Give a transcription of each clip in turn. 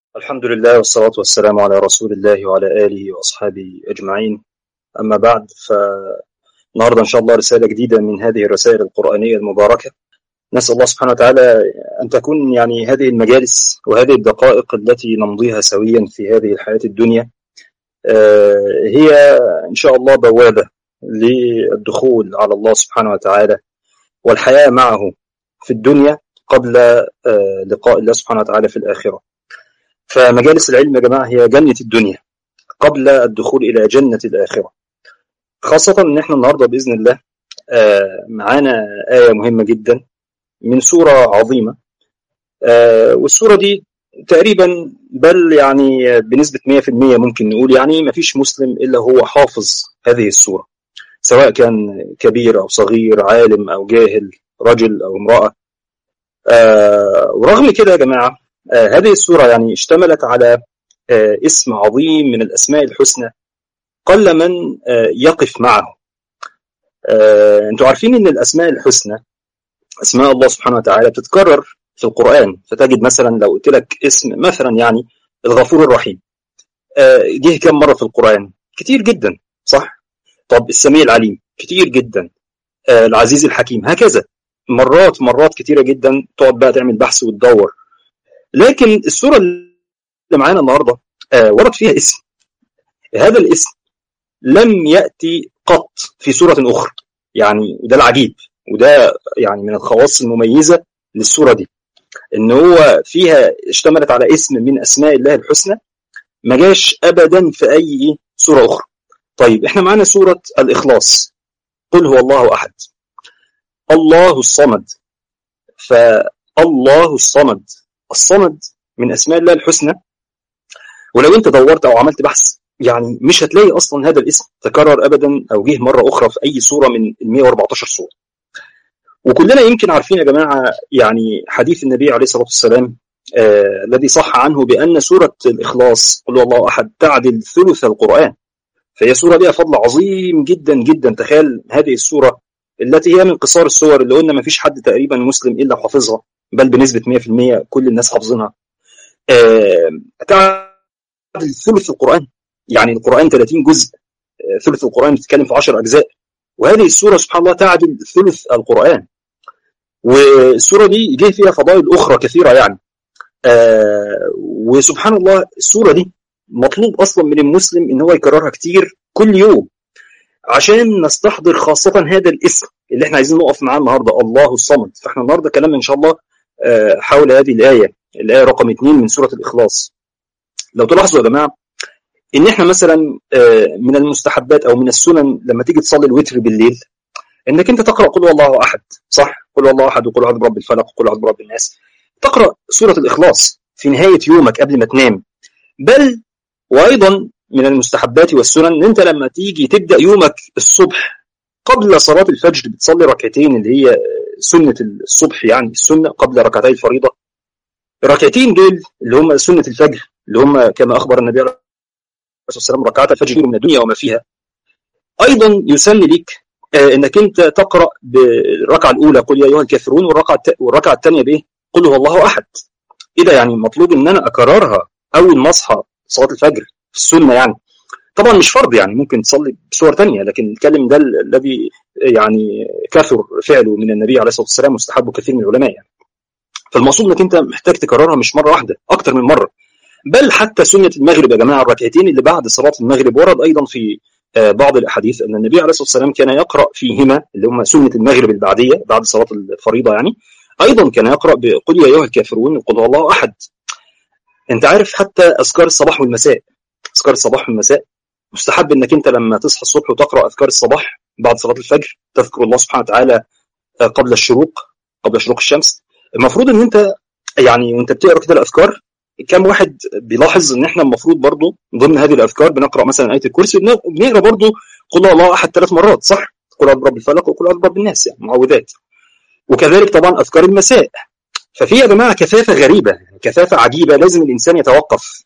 الحمد لله والصلاة والسلام على رسول الله وعلى آله وأصحابه أجمعين أما بعد فالنهاردة إن شاء الله رسالة جديدة من هذه الرسائل القرآنية المباركة نسأل الله سبحانه وتعالى أن تكون يعني هذه المجالس وهذه الدقائق التي نمضيها سويا في هذه الحياة الدنيا هي إن شاء الله بوابة للدخول على الله سبحانه وتعالى والحياة معه في الدنيا قبل لقاء الله سبحانه وتعالى في الآخرة فمجالس العلم يا جماعة هي جنة الدنيا قبل الدخول إلى جنة الآخرة خاصة إن إحنا النهاردة بإذن الله معانا آية مهمة جدا من سورة عظيمة والسورة دي تقريبا بل يعني بنسبة 100% ممكن نقول يعني ما فيش مسلم إلا هو حافظ هذه السورة سواء كان كبير أو صغير عالم أو جاهل رجل أو امرأة ورغم كده يا جماعة هذه السورة يعني اشتملت على اسم عظيم من الأسماء الحسنى قل من يقف معه انتوا عارفين ان الأسماء الحسنى أسماء الله سبحانه وتعالى بتتكرر في القرآن فتجد مثلا لو قلت لك اسم مثلا يعني الغفور الرحيم جه كم مرة في القرآن كتير جدا صح طب السميع العليم كتير جدا العزيز الحكيم هكذا مرات مرات كتيرة جدا تقعد بقى تعمل بحث وتدور لكن السورة اللي معانا النهاردة آه ورد فيها اسم هذا الاسم لم يأتي قط في سورة أخرى يعني وده العجيب وده يعني من الخواص المميزة للسورة دي إن هو فيها اشتملت على اسم من أسماء الله الحسنى ما جاش أبدا في أي سورة أخرى طيب إحنا معانا سورة الإخلاص قل هو الله أحد الله الصمد فالله الصمد الصمد من اسماء الله الحسنى ولو انت دورت او عملت بحث يعني مش هتلاقي اصلا هذا الاسم تكرر ابدا او جه مره اخرى في اي سوره من ال 114 سوره. وكلنا يمكن عارفين يا جماعه يعني حديث النبي عليه الصلاه والسلام آه الذي صح عنه بان سوره الاخلاص قل الله احد تعدل ثلث القران. فهي سوره ليها فضل عظيم جدا جدا تخيل هذه السوره التي هي من قصار السور اللي قلنا ما فيش حد تقريبا مسلم الا حافظها بل بنسبة 100% كل الناس حافظينها تعدل ثلث القرآن يعني القرآن 30 جزء ثلث القرآن بتتكلم في 10 أجزاء وهذه السورة سبحان الله تعدل ثلث القرآن والسورة دي جه فيها فضائل أخرى كثيرة يعني وسبحان الله السورة دي مطلوب أصلا من المسلم إن هو يكررها كتير كل يوم عشان نستحضر خاصة هذا الاسم اللي احنا عايزين نقف معاه النهارده الله الصمد فاحنا النهارده كلامنا ان شاء الله حول هذه الآية الآية رقم اثنين من سورة الإخلاص لو تلاحظوا يا جماعة إن إحنا مثلا من المستحبات أو من السنن لما تيجي تصلي الوتر بالليل إنك أنت تقرأ قل الله أحد صح قل الله أحد وقل أعوذ برب الفلق وقل أعوذ برب الناس تقرأ سورة الإخلاص في نهاية يومك قبل ما تنام بل وأيضا من المستحبات والسنن إن أنت لما تيجي تبدأ يومك الصبح قبل صلاة الفجر بتصلي ركعتين اللي هي سنة الصبح يعني السنة قبل ركعتي الفريضة الركعتين دول اللي هم سنة الفجر اللي هم كما أخبر النبي عليه الصلاة والسلام ركعات الفجر من الدنيا وما فيها أيضا يسمي لك أنك أنت تقرأ بالركعة الأولى قل يا أيها الكافرون والركعة والركعة الثانية بإيه؟ قل هو الله أحد إيه ده يعني مطلوب إن أنا أكررها أول ما أصحى صلاة الفجر في السنة يعني طبعا مش فرض يعني ممكن تصلي بصور تانية لكن نتكلم ده الذي يعني كثر فعله من النبي عليه الصلاه والسلام واستحبه كثير من العلماء يعني. فالمقصود انك انت محتاج تكررها مش مره واحده اكتر من مره بل حتى سنه المغرب يا جماعه الركعتين اللي بعد صلاه المغرب ورد ايضا في بعض الاحاديث ان النبي عليه الصلاه والسلام كان يقرا فيهما اللي هم سنه المغرب البعديه بعد صلاه الفريضه يعني ايضا كان يقرا بقل يا ايها الكافرون وقل هو الله احد انت عارف حتى اذكار الصباح والمساء اذكار الصباح والمساء مستحب انك انت لما تصحى الصبح وتقرا اذكار الصباح بعد صلاه الفجر تذكر الله سبحانه وتعالى قبل الشروق قبل شروق الشمس المفروض ان انت يعني وانت بتقرا كده الاذكار كم واحد بيلاحظ ان احنا المفروض برضو ضمن هذه الاذكار بنقرا مثلا ايه الكرسي بنقرا برضو قل الله احد ثلاث مرات صح؟ قل اعوذ برب الفلق وقل اعوذ برب الناس يعني معوذات وكذلك طبعا اذكار المساء ففي يا جماعه كثافه غريبه كثافه عجيبه لازم الانسان يتوقف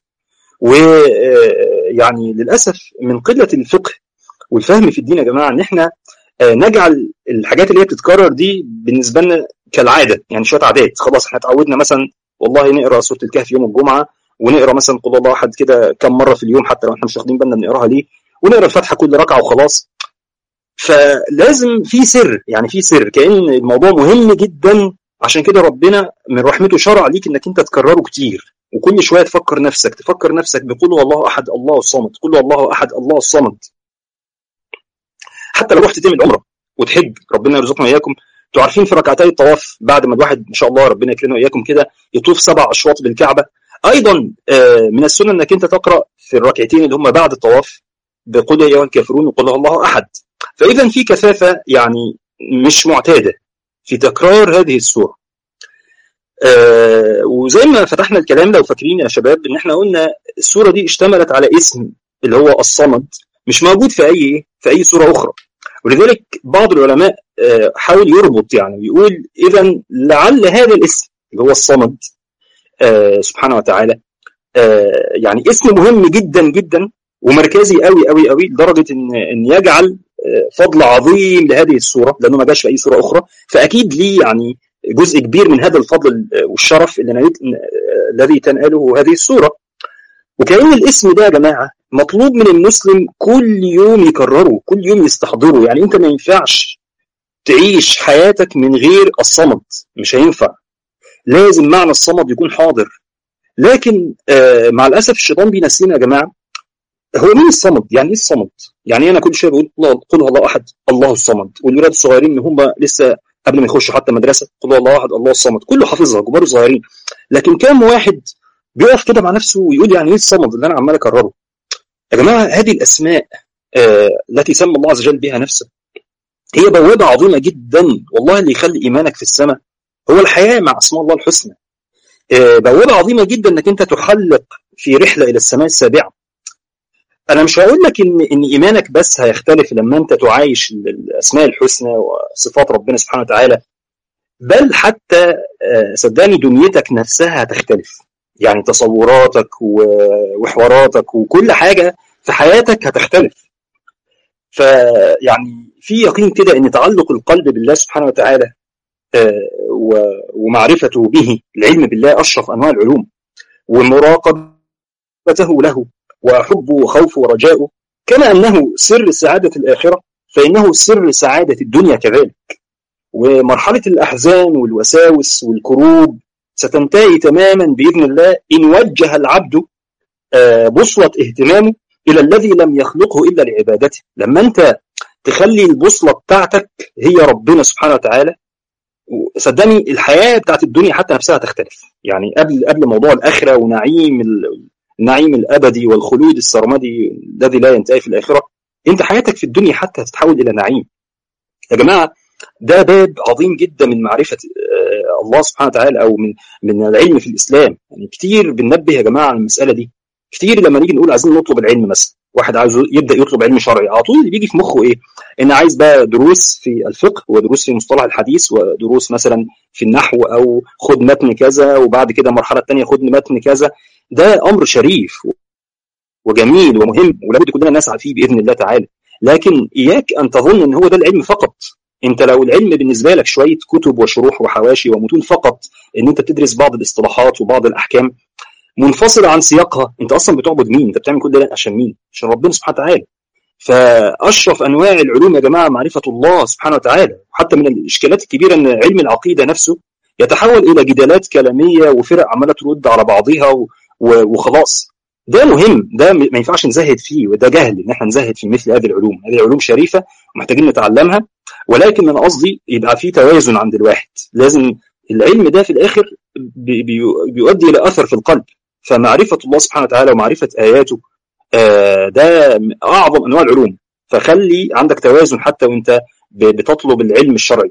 ويعني للاسف من قله الفقه والفهم في الدين يا جماعه ان احنا نجعل الحاجات اللي هي بتتكرر دي بالنسبه لنا كالعاده يعني شويه عادات خلاص احنا اتعودنا مثلا والله نقرا سوره الكهف يوم الجمعه ونقرا مثلا قل الله احد كده كم مره في اليوم حتى لو احنا مش واخدين بالنا بنقراها ليه ونقرا الفاتحه كل ركعه وخلاص فلازم في سر يعني في سر كان الموضوع مهم جدا عشان كده ربنا من رحمته شرع ليك انك انت تكرره كتير وكل شويه تفكر نفسك تفكر نفسك بقول هو الله احد الله الصمد قل هو الله احد الله الصمد حتى لو رحت تعمل عمره وتحج ربنا يرزقنا واياكم انتوا عارفين في ركعتي الطواف بعد ما الواحد ان شاء الله ربنا يكرمنا واياكم كده يطوف سبع اشواط بالكعبه ايضا من السنه انك انت تقرا في الركعتين اللي هم بعد الطواف بقل يا ايها الكافرون وقل هو الله احد فاذا في كثافه يعني مش معتاده في تكرار هذه السوره آه وزي ما فتحنا الكلام لو فاكرين يا شباب ان احنا قلنا السوره دي اشتملت على اسم اللي هو الصمد مش موجود في اي في اي سوره اخرى ولذلك بعض العلماء آه حاول يربط يعني ويقول اذا لعل هذا الاسم اللي هو الصمد آه سبحانه وتعالى يعني اسم مهم جدا جدا ومركزي قوي قوي قوي لدرجه ان ان يجعل فضل عظيم لهذه السوره لانه ما جاش في اي سوره اخرى فاكيد ليه يعني جزء كبير من هذا الفضل والشرف اللي الذي تناله هذه السوره وكأن الاسم ده يا جماعه مطلوب من المسلم كل يوم يكرره كل يوم يستحضره يعني انت ما ينفعش تعيش حياتك من غير الصمد مش هينفع لازم معنى الصمد يكون حاضر لكن آه مع الاسف الشيطان بينسينا يا جماعه هو مين الصمد؟ يعني ايه الصمد؟ يعني انا كل شويه بقول قل هو الله احد الله الصمد والولاد الصغيرين اللي هم لسه قبل ما يخشوا حتى مدرسه قل هو الله احد الله الصمد كله حافظها كبار وصغيرين لكن كام واحد بيقف كده مع نفسه ويقول يعني ايه الصمد اللي انا عمال اكرره؟ يا جماعه هذه الاسماء آه التي سمى الله عز وجل بها نفسه هي بوابه عظيمه جدا والله اللي يخلي ايمانك في السماء هو الحياه مع اسماء الله الحسنى آه بوابه عظيمه جدا انك انت تحلق في رحله الى السماء السابعه انا مش هقول لك ان ان ايمانك بس هيختلف لما انت تعايش الاسماء الحسنى وصفات ربنا سبحانه وتعالى بل حتى صدقني دنيتك نفسها هتختلف يعني تصوراتك وحواراتك وكل حاجه في حياتك هتختلف فيعني في يقين كده ان تعلق القلب بالله سبحانه وتعالى ومعرفته به العلم بالله اشرف انواع العلوم ومراقبته له وحبه وخوفه ورجاؤه كما أنه سر سعادة الآخرة فإنه سر سعادة الدنيا كذلك ومرحلة الأحزان والوساوس والكروب ستنتهي تماما بإذن الله إن وجه العبد بصلة اهتمامه إلى الذي لم يخلقه إلا لعبادته لما أنت تخلي البصلة بتاعتك هي ربنا سبحانه وتعالى صدقني الحياة بتاعت الدنيا حتى نفسها تختلف يعني قبل قبل موضوع الآخرة ونعيم النعيم الابدي والخلود السرمدي الذي لا ينتهي في الاخره انت حياتك في الدنيا حتى هتتحول الى نعيم يا جماعه ده باب عظيم جدا من معرفه الله سبحانه وتعالى او من من العلم في الاسلام يعني كتير بننبه يا جماعه على المساله دي كتير لما نيجي نقول عايزين نطلب العلم مثلا واحد عايز يبدا يطلب علم شرعي على طول اللي بيجي في مخه ايه ان عايز بقى دروس في الفقه ودروس في مصطلح الحديث ودروس مثلا في النحو او خد متن كذا وبعد كده المرحله الثانيه خد متن كذا ده امر شريف وجميل ومهم ولابد كلنا نسعى فيه باذن الله تعالى لكن اياك ان تظن ان هو ده العلم فقط انت لو العلم بالنسبه لك شويه كتب وشروح وحواشي ومتون فقط ان انت تدرس بعض الاصطلاحات وبعض الاحكام منفصله عن سياقها انت اصلا بتعبد مين انت بتعمل كل ده عشان مين عشان ربنا سبحانه وتعالى فاشرف انواع العلوم يا جماعه معرفه الله سبحانه وتعالى وحتى من الاشكالات الكبيره ان علم العقيده نفسه يتحول الى جدالات كلاميه وفرق عماله ترد على بعضها وخلاص ده مهم ده ما ينفعش نزهد فيه وده جهل ان احنا نزهد في مثل هذه العلوم هذه العلوم شريفه ومحتاجين نتعلمها ولكن انا قصدي يبقى في توازن عند الواحد لازم العلم ده في الاخر بي بيؤدي الى اثر في القلب فمعرفه الله سبحانه وتعالى ومعرفه اياته آه ده اعظم انواع العلوم فخلي عندك توازن حتى وانت بتطلب العلم الشرعي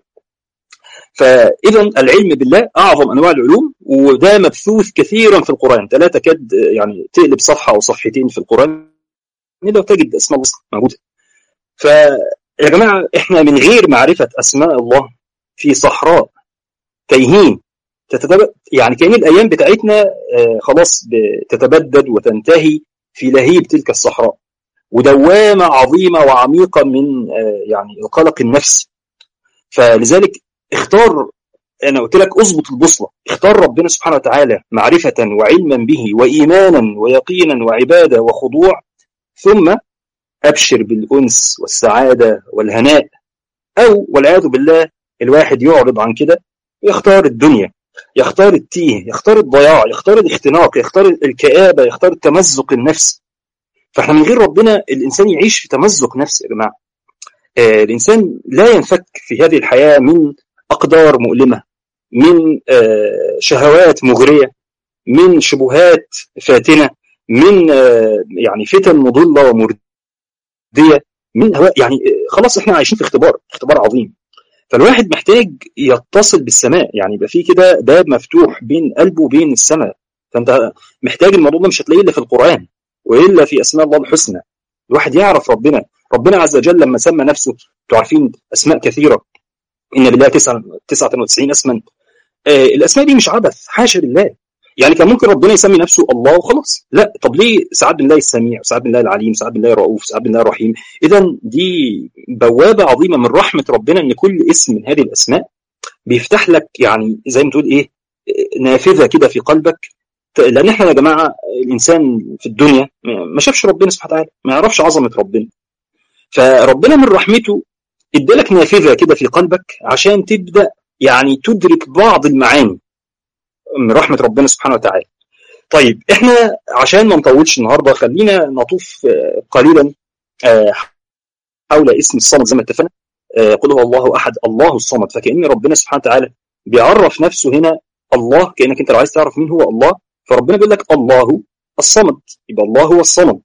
فاذا العلم بالله اعظم انواع العلوم وده مبثوث كثيرا في القران لا تكاد يعني تقلب صفحه او صفحتين في القران لو تجد اسماء الله موجوده فيا جماعه احنا من غير معرفه اسماء الله في صحراء تايهين تتبد يعني كأن الايام بتاعتنا آه خلاص بتتبدد وتنتهي في لهيب تلك الصحراء ودوامه عظيمه وعميقه من آه يعني القلق النفسي فلذلك اختار انا قلت لك اظبط البوصله اختار ربنا سبحانه وتعالى معرفه وعلما به وايمانا ويقينا وعباده وخضوع ثم ابشر بالانس والسعاده والهناء او والعياذ بالله الواحد يعرض عن كده ويختار الدنيا يختار التيه يختار الضياع يختار الاختناق يختار الكآبة يختار التمزق النفسي فاحنا من غير ربنا الإنسان يعيش في تمزق نفسي يا جماعة آه الإنسان لا ينفك في هذه الحياة من أقدار مؤلمة من آه شهوات مغرية من شبهات فاتنة من آه يعني فتن مضلة ومردية من هواء يعني خلاص احنا عايشين في اختبار اختبار عظيم فالواحد محتاج يتصل بالسماء يعني يبقى في كده باب مفتوح بين قلبه وبين السماء فانت محتاج الموضوع ده مش هتلاقيه الا في القران والا في اسماء الله الحسنى الواحد يعرف ربنا ربنا عز وجل لما سمى نفسه انتوا عارفين اسماء كثيره ان بالله 99 اسما آه الاسماء دي مش عبث حاشا لله يعني كان ممكن ربنا يسمي نفسه الله وخلاص لا طب ليه سعاد بالله السميع سعاد بالله العليم سعاد بالله الرؤوف سعاد بالله الرحيم اذا دي بوابه عظيمه من رحمه ربنا ان كل اسم من هذه الاسماء بيفتح لك يعني زي ما تقول ايه نافذه كده في قلبك لان احنا يا جماعه الانسان في الدنيا ما شافش ربنا سبحانه وتعالى ما يعرفش عظمه ربنا فربنا من رحمته ادالك نافذه كده في قلبك عشان تبدا يعني تدرك بعض المعاني من رحمه ربنا سبحانه وتعالى. طيب احنا عشان ما نطولش النهارده خلينا نطوف قليلا حول اسم الصمد زي ما اتفقنا قل هو الله احد الله الصمد فكان ربنا سبحانه وتعالى بيعرف نفسه هنا الله كانك انت لو عايز تعرف مين هو الله فربنا بيقول لك الله الصمد يبقى الله هو الصمد.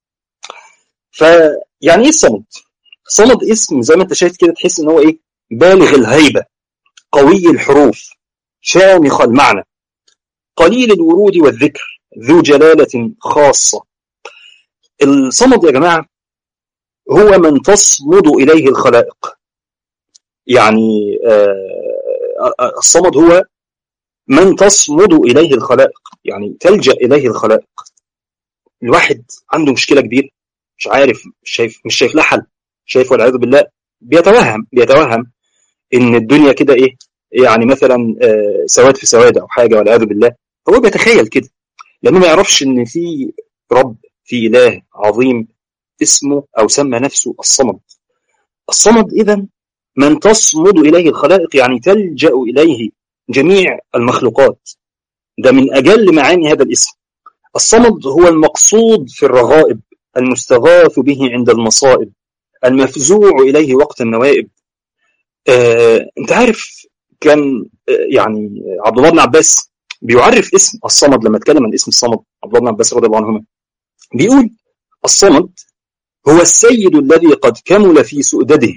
فيعني ايه الصمد؟ صمد اسم زي ما انت شايف كده تحس ان هو ايه؟ بالغ الهيبه قوي الحروف شامخ المعنى قليل الورود والذكر ذو جلالة خاصة الصمد يا جماعة هو من تصمد إليه الخلائق يعني آه الصمد هو من تصمد إليه الخلائق يعني تلجأ إليه الخلائق الواحد عنده مشكلة كبيرة مش عارف مش شايف مش شايف لها حل شايف والعياذ بالله بيتوهم بيتوهم ان الدنيا كده ايه يعني مثلا آه سواد في سواد او حاجه والعياذ بالله هو بيتخيل كده لانه ما يعرفش ان في رب في اله عظيم اسمه او سمى نفسه الصمد الصمد اذا من تصمد اليه الخلائق يعني تلجا اليه جميع المخلوقات ده من اجل معاني هذا الاسم الصمد هو المقصود في الرغائب المستغاث به عند المصائب المفزوع اليه وقت النوائب آه، انت عارف كان آه، يعني عبد الله بن عباس بيعرف اسم الصمد لما اتكلم عن اسم الصمد عبد الله بن عباس رضي الله عنهما بيقول الصمد هو السيد الذي قد كمل في سؤدده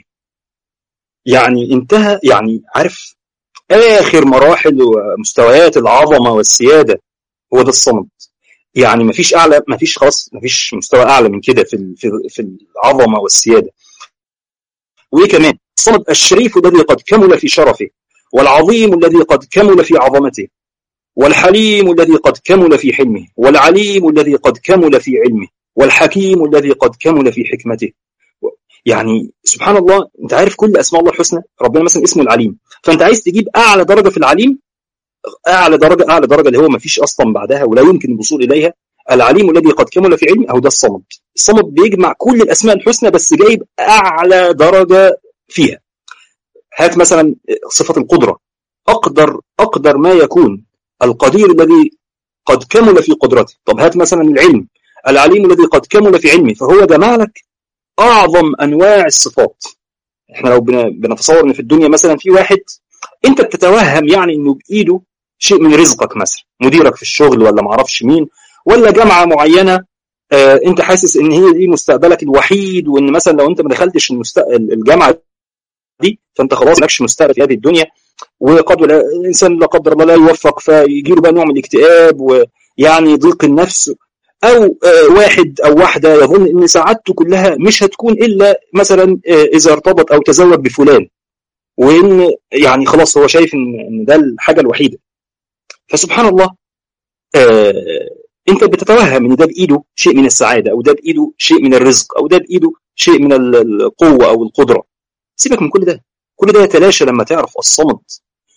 يعني انتهى يعني عارف اخر مراحل ومستويات العظمه والسياده هو ده الصمد يعني مفيش اعلى مفيش خلاص مفيش مستوى اعلى من كده في في في العظمه والسياده وايه كمان الصمد الشريف الذي قد كمل في شرفه والعظيم الذي قد كمل في عظمته والحليم الذي قد كمل في حلمه والعليم الذي قد كمل في علمه والحكيم الذي قد كمل في حكمته يعني سبحان الله انت عارف كل اسماء الله الحسنى ربنا مثلا اسمه العليم فانت عايز تجيب اعلى درجه في العليم اعلى درجه اعلى درجه اللي هو ما فيش اصلا بعدها ولا يمكن الوصول اليها العليم الذي قد كمل في علمه او ده الصمد الصمد بيجمع كل الاسماء الحسنى بس جايب اعلى درجه فيها هات مثلا صفه القدره اقدر اقدر ما يكون القدير الذي قد كمل في قدرته طب هات مثلا العلم العليم الذي قد كمل في علمه فهو جمع لك اعظم انواع الصفات احنا لو بنتصور ان في الدنيا مثلا في واحد انت بتتوهم يعني انه بايده شيء من رزقك مثلا مديرك في الشغل ولا معرفش مين ولا جامعه معينه آه انت حاسس ان هي دي مستقبلك الوحيد وان مثلا لو انت ما دخلتش المستقبل الجامعه دي فانت خلاص مالكش مستقبل في هذه الدنيا وقد الانسان لا قدر الله لا يوفق فيجي له بقى نوع من الاكتئاب ويعني ضيق النفس او واحد او واحده يظن ان سعادته كلها مش هتكون الا مثلا اذا ارتبط او تزوج بفلان وان يعني خلاص هو شايف ان ان ده الحاجه الوحيده فسبحان الله آه انت بتتوهم ان ده بايده شيء من السعاده او ده بايده شيء من الرزق او ده بايده شيء من القوه او القدره سيبك من كل ده كل ده يتلاشى لما تعرف الصمد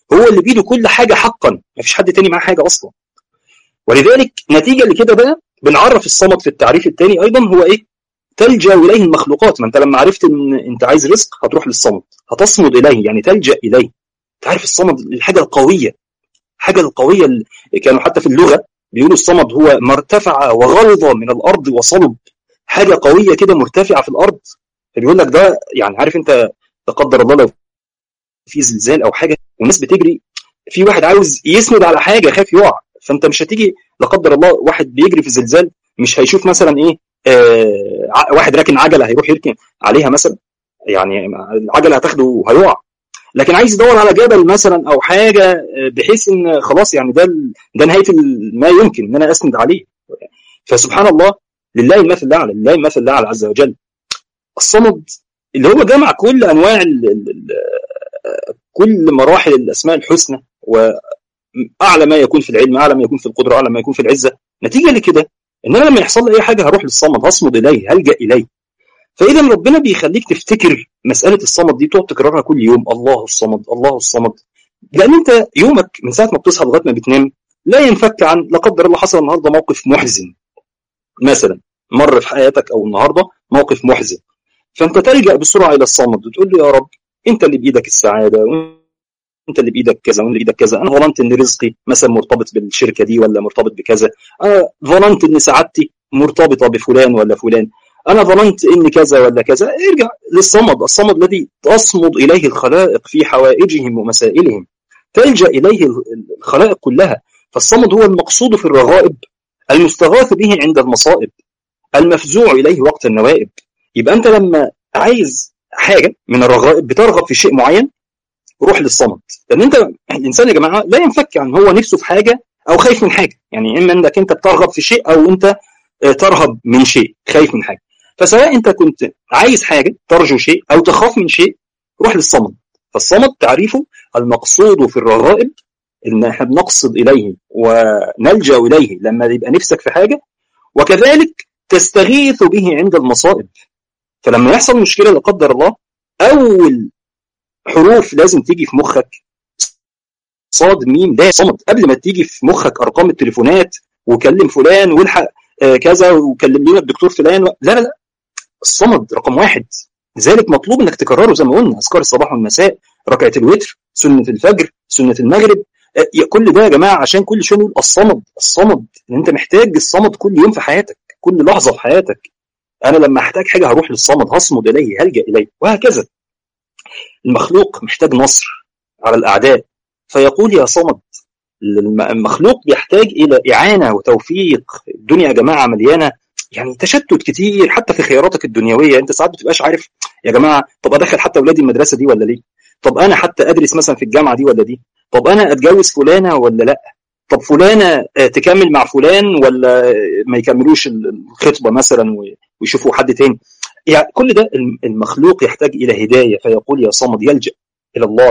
هو اللي بايده كل حاجه حقا مفيش حد تاني معاه حاجه اصلا ولذلك نتيجه لكده بقى بنعرف الصمد في التعريف الثاني ايضا هو ايه تلجا اليه المخلوقات ما انت لما عرفت ان انت عايز رزق هتروح للصمد هتصمد اليه يعني تلجا اليه تعرف الصمد الحاجه القويه الحاجه القويه اللي كانوا حتى في اللغه بيقولوا الصمد هو ما ارتفع وغلظ من الارض وصلب حاجه قويه كده مرتفعه في الارض فبيقول لك ده يعني عارف انت لا قدر الله لو في زلزال او حاجه والناس بتجري في واحد عاوز يسند على حاجه خايف يقع فانت مش هتيجي لا قدر الله واحد بيجري في زلزال مش هيشوف مثلا ايه آه واحد راكن عجله هيروح يركن عليها مثلا يعني العجله هتاخده وهيقع لكن عايز يدور على جبل مثلا او حاجه بحيث ان خلاص يعني ده ده نهايه ما يمكن ان انا اسند عليه فسبحان الله لله المثل الاعلى لله المثل الاعلى عز وجل الصمد اللي هو جمع كل انواع ال ال كل مراحل الاسماء الحسنى واعلى ما يكون في العلم اعلى ما يكون في القدره اعلى ما يكون في العزه نتيجه لكده ان انا لما يحصل لي اي حاجه هروح للصمد هصمد اليه هلجا اليه فاذا ربنا بيخليك تفتكر مساله الصمد دي تقعد تكررها كل يوم الله الصمد الله الصمد لان انت يومك من ساعه ما بتصحى لغايه ما بتنام لا ينفك عن لا قدر الله حصل النهارده موقف محزن مثلا مر في حياتك او النهارده موقف محزن فانت تلجا بسرعه الى الصمد وتقول له يا رب انت اللي بايدك السعاده انت اللي بايدك كذا وانت اللي بايدك كذا انا ظننت ان رزقي مثلا مرتبط بالشركه دي ولا مرتبط بكذا انا ظننت ان سعادتي مرتبطه بفلان ولا فلان انا ظننت ان كذا ولا كذا ارجع للصمد الصمد الذي تصمد اليه الخلائق في حوائجهم ومسائلهم تلجا اليه الخلائق كلها فالصمد هو المقصود في الرغائب المستغاث به عند المصائب المفزوع اليه وقت النوائب يبقى انت لما عايز حاجه من الرغائب بترغب في شيء معين روح للصمد لان انت الانسان يا جماعه لا ينفك عن هو نفسه في حاجه او خايف من حاجه يعني اما انك انت بترغب في شيء او انت ترهب من شيء خايف من حاجه فسواء انت كنت عايز حاجه ترجو شيء او تخاف من شيء روح للصمد فالصمد تعريفه المقصود في الرغائب ان احنا بنقصد اليه ونلجا اليه لما يبقى نفسك في حاجه وكذلك تستغيث به عند المصائب فلما يحصل مشكله لا قدر الله اول حروف لازم تيجي في مخك صاد ميم ده صمد قبل ما تيجي في مخك ارقام التليفونات وكلم فلان والحق آه كذا وكلم لنا الدكتور فلان و... لا لا لا الصمد رقم واحد لذلك مطلوب انك تكرره زي ما قلنا اذكار الصباح والمساء ركعه الوتر سنه الفجر سنه المغرب آه كل ده يا جماعه عشان كل شويه نقول الصمد الصمد ان انت محتاج الصمد كل يوم في حياتك كل لحظه في حياتك انا لما احتاج حاجه هروح للصمد هصمد اليه هلجا اليه وهكذا المخلوق محتاج نصر على الاعداء فيقول يا صمد المخلوق بيحتاج الى اعانه وتوفيق الدنيا يا جماعه مليانه يعني تشتت كتير حتى في خياراتك الدنيويه انت ساعات بتبقاش عارف يا جماعه طب ادخل حتى اولادي المدرسه دي ولا ليه طب انا حتى ادرس مثلا في الجامعه دي ولا دي طب انا اتجوز فلانه ولا لا طب فلانه تكمل مع فلان ولا ما يكملوش الخطبه مثلا ويشوفوا حد تاني يعني كل ده المخلوق يحتاج الى هدايه فيقول يا صمد يلجا الى الله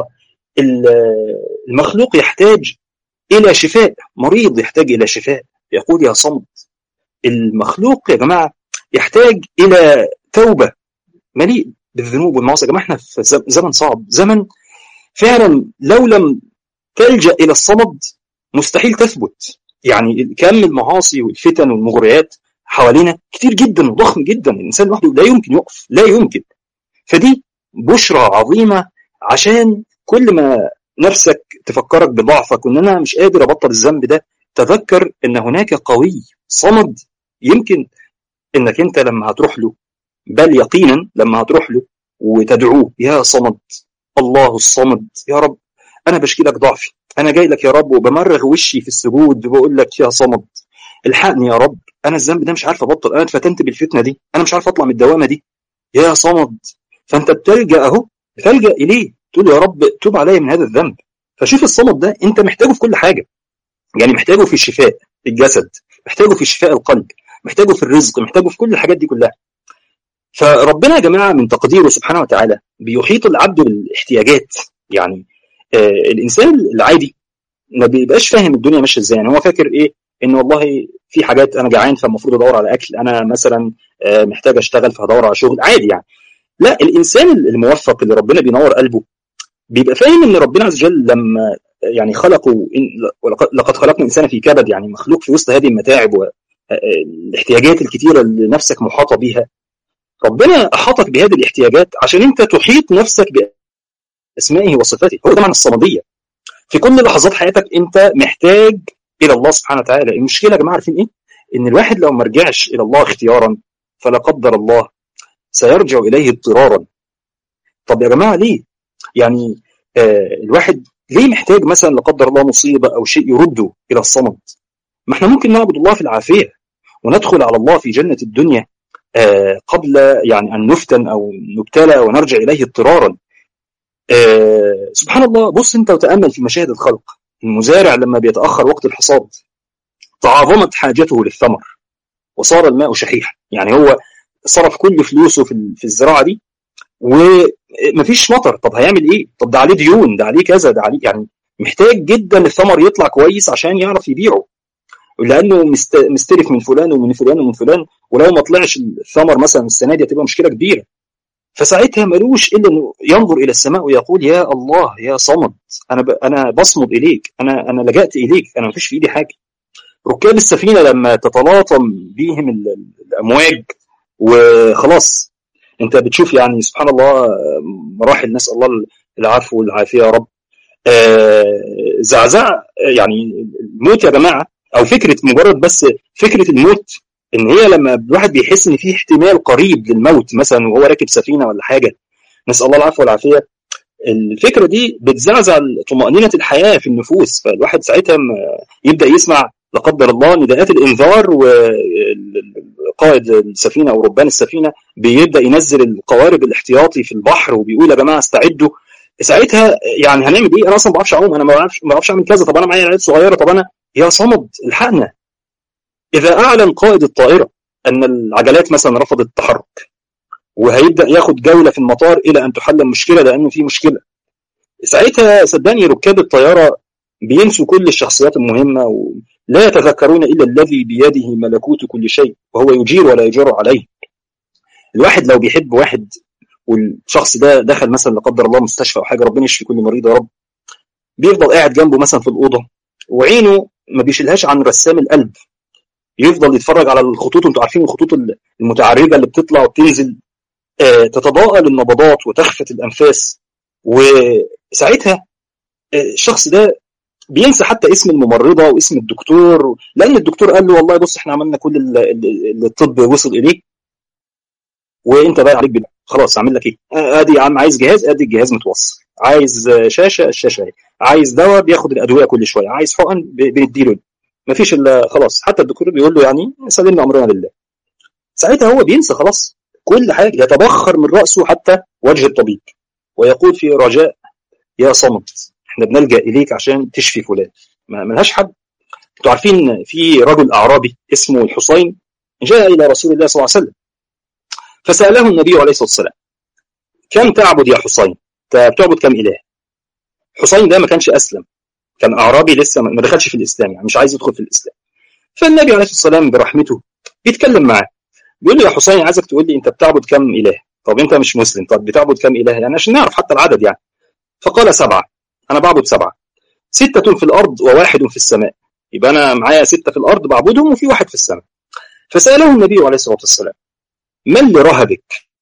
المخلوق يحتاج الى شفاء مريض يحتاج الى شفاء يقول يا صمد المخلوق يا جماعه يحتاج الى توبه مليء بالذنوب والمعاصي يا جماعه احنا في زمن صعب زمن فعلا لو لم تلجا الى الصمد مستحيل تثبت يعني كم المعاصي والفتن والمغريات حوالينا كتير جدا وضخم جدا الانسان لوحده لا يمكن يقف لا يمكن فدي بشرى عظيمه عشان كل ما نفسك تفكرك بضعفك وان انا مش قادر ابطل الذنب ده تذكر ان هناك قوي صمد يمكن انك انت لما هتروح له بل يقينا لما هتروح له وتدعوه يا صمد الله الصمد يا رب انا بشكي لك ضعفي انا جاي لك يا رب وبمرغ وشي في السجود وبقول لك يا صمد الحقني يا رب انا الذنب ده مش عارف ابطل انا اتفتنت بالفتنه دي انا مش عارف اطلع من الدوامه دي يا صمد فانت بتلجا اهو بتلجا اليه تقول يا رب توب عليا من هذا الذنب فشوف الصمد ده انت محتاجه في كل حاجه يعني محتاجه في الشفاء في الجسد محتاجه في شفاء القلب محتاجه في الرزق محتاجه في كل الحاجات دي كلها فربنا يا جماعه من تقديره سبحانه وتعالى بيحيط العبد بالاحتياجات يعني آه الانسان العادي ما بيبقاش فاهم الدنيا ماشيه ازاي يعني هو فاكر ايه ان والله في حاجات انا جعان فالمفروض ادور على اكل انا مثلا آه محتاج اشتغل فهدور على شغل عادي يعني لا الانسان الموفق اللي ربنا بينور قلبه بيبقى فاهم ان ربنا عز وجل لما يعني خلقوا لقد خلقنا الانسان في كبد يعني مخلوق في وسط هذه المتاعب والاحتياجات الكثيره اللي نفسك محاطه بها ربنا احاطك بهذه الاحتياجات عشان انت تحيط نفسك باسمائه وصفاته هو ده معنى الصمديه في كل لحظات حياتك انت محتاج الى الله سبحانه وتعالى المشكله يا جماعه عارفين ايه ان الواحد لو ما رجعش الى الله اختيارا فلا قدر الله سيرجع اليه اضطرارا طب يا جماعه ليه يعني آه الواحد ليه محتاج مثلا لا قدر الله مصيبه او شيء يرده الى الصمد ما احنا ممكن نعبد الله في العافيه وندخل على الله في جنه الدنيا آه قبل يعني ان نفتن او نبتلى ونرجع اليه اضطرارا آه سبحان الله بص انت وتامل في مشاهد الخلق المزارع لما بيتاخر وقت الحصاد تعاظمت حاجته للثمر وصار الماء شحيحا يعني هو صرف كل فلوسه في في الزراعه دي ومفيش مطر طب هيعمل ايه طب ده عليه ديون ده عليه كذا ده عليه يعني محتاج جدا الثمر يطلع كويس عشان يعرف يبيعه لانه مستلف من فلان ومن فلان ومن فلان ولو ما طلعش الثمر مثلا السنه دي هتبقى مشكله كبيره فساعتها ملوش الا انه ينظر الى السماء ويقول يا الله يا صمد انا ب... انا بصمد اليك انا انا لجأت اليك انا مفيش في ايدي حاجه ركاب السفينه لما تتلاطم بيهم الامواج وخلاص انت بتشوف يعني سبحان الله مراحل نسال الله العفو والعافيه يا رب زعزع يعني الموت يا جماعه او فكره مجرد بس فكره الموت ان هي لما الواحد بيحس ان في احتمال قريب للموت مثلا وهو راكب سفينه ولا حاجه نسال الله العفو والعافيه الفكره دي بتزعزع طمانينه الحياه في النفوس فالواحد ساعتها يبدا يسمع لا قدر الله نداءات الانذار وقائد السفينه او ربان السفينه بيبدا ينزل القوارب الاحتياطي في البحر وبيقول يا جماعه استعدوا ساعتها يعني هنعمل ايه؟ انا اصلا ما بعرفش اعوم انا ما بعرفش ما بعرفش اعمل كذا طب انا معايا عيال صغيره طب انا يا صمد الحقنا اذا اعلن قائد الطائره ان العجلات مثلا رفضت التحرك وهيبدا ياخد جوله في المطار الى ان تحل المشكله لانه في مشكله ساعتها صدقني ركاب الطياره بينسوا كل الشخصيات المهمه ولا يتذكرون الا الذي بيده ملكوت كل شيء وهو يجير ولا يجار عليه الواحد لو بيحب واحد والشخص ده دخل مثلا لا قدر الله مستشفى او حاجه ربنا يشفي كل مريض يا رب بيفضل قاعد جنبه مثلا في الاوضه وعينه ما بيشيلهاش عن رسام القلب يفضل يتفرج على الخطوط انتوا عارفين الخطوط المتعرجه اللي بتطلع وبتنزل آه تتضاءل النبضات وتخفت الانفاس وساعتها آه الشخص ده بينسى حتى اسم الممرضه واسم الدكتور لان الدكتور قال له والله بص احنا عملنا كل اللي الطب وصل اليه وانت بقى عليك بدا خلاص اعمل لك ايه؟ ادي يا عم عايز جهاز ادي الجهاز متوصل عايز شاشه الشاشه اهي عايز دواء بياخد الادويه كل شويه عايز حقن بنديله مفيش الا خلاص حتى الدكتور بيقول له يعني سلمنا امرنا لله ساعتها هو بينسى خلاص كل حاجه يتبخر من راسه حتى وجه الطبيب ويقول في رجاء يا صمد احنا بنلجا اليك عشان تشفي فلان ما ملهاش حد انتوا عارفين في رجل اعرابي اسمه الحسين جاء الى رسول الله صلى الله عليه وسلم فساله النبي عليه الصلاه والسلام كم تعبد يا حسين؟ بتعبد كم اله؟ حسين ده ما كانش اسلم كان اعرابي لسه ما دخلش في الاسلام يعني مش عايز يدخل في الاسلام فالنبي عليه الصلاه والسلام برحمته بيتكلم معاه بيقول له يا حسين عايزك تقول لي انت بتعبد كم اله؟ طب انت مش مسلم طب بتعبد كم اله؟ يعني عشان نعرف حتى العدد يعني فقال سبعه انا بعبد سبعه سته في الارض وواحد في السماء يبقى انا معايا سته في الارض بعبدهم وفي واحد في السماء فساله النبي عليه الصلاه والسلام ما اللي رهبك؟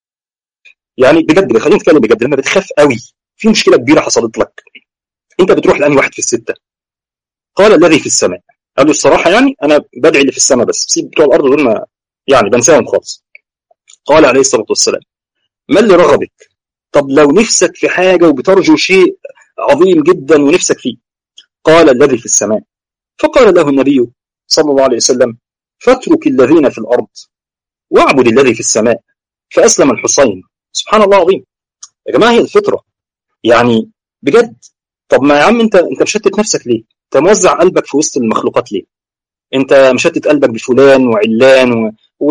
يعني بجد خلينا نتكلم بجد لما بتخاف قوي في مشكله كبيره حصلت لك انت بتروح لاني واحد في السته قال الذي في السماء قال له الصراحه يعني انا بدعي اللي في السماء بس سيب بتوع الارض دول ما يعني بنساهم خالص قال عليه الصلاه والسلام ما اللي رغبك طب لو نفسك في حاجه وبترجو شيء عظيم جدا ونفسك فيه قال الذي في السماء فقال له النبي صلى الله عليه وسلم فاترك الذين في الارض واعبد الذي في السماء فاسلم الحسين سبحان الله العظيم يا جماعه هي الفطره يعني بجد طب ما يا عم انت انت مشتت نفسك ليه؟ انت موزع قلبك في وسط المخلوقات ليه؟ انت مشتت قلبك بفلان وعلان و...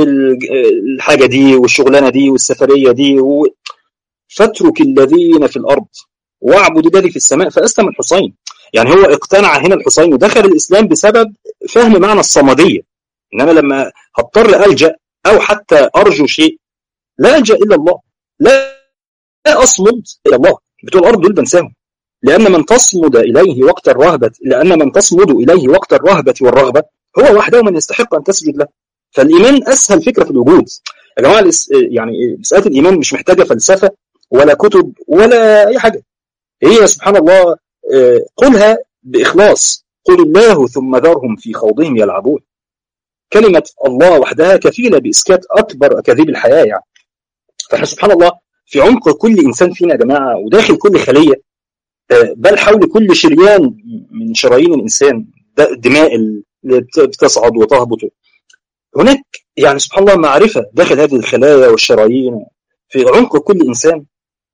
والحاجه دي والشغلانه دي والسفريه دي و... فاترك الذين في الارض واعبد الذي في السماء فاسلم الحسين يعني هو اقتنع هنا الحسين ودخل الاسلام بسبب فهم معنى الصمديه ان انا لما هضطر الجا او حتى ارجو شيء لا الجا الا الله لا لا اصمد الى الله بتوع الارض دول بنساهم لأن من تصمد إليه وقت الرهبة لأن من تصمد إليه وقت الرهبة والرغبة هو وحده من يستحق أن تسجد له فالإيمان أسهل فكرة في الوجود يا جماعة يعني مسألة الإيمان مش محتاجة فلسفة ولا كتب ولا أي حاجة هي سبحان الله قلها بإخلاص قل الله ثم ذرهم في خوضهم يلعبون كلمة الله وحدها كفيلة بإسكات أكبر أكاذيب الحياة يعني فإحنا سبحان الله في عمق كل إنسان فينا يا جماعة وداخل كل خلية بل حول كل شريان من شرايين الإنسان الدماء اللي بتصعد وتهبط هناك يعني سبحان الله معرفة داخل هذه الخلايا والشرايين في عمق كل إنسان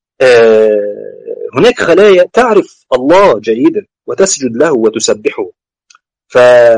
هناك خلايا تعرف الله جيدا وتسجد له وتسبحه ف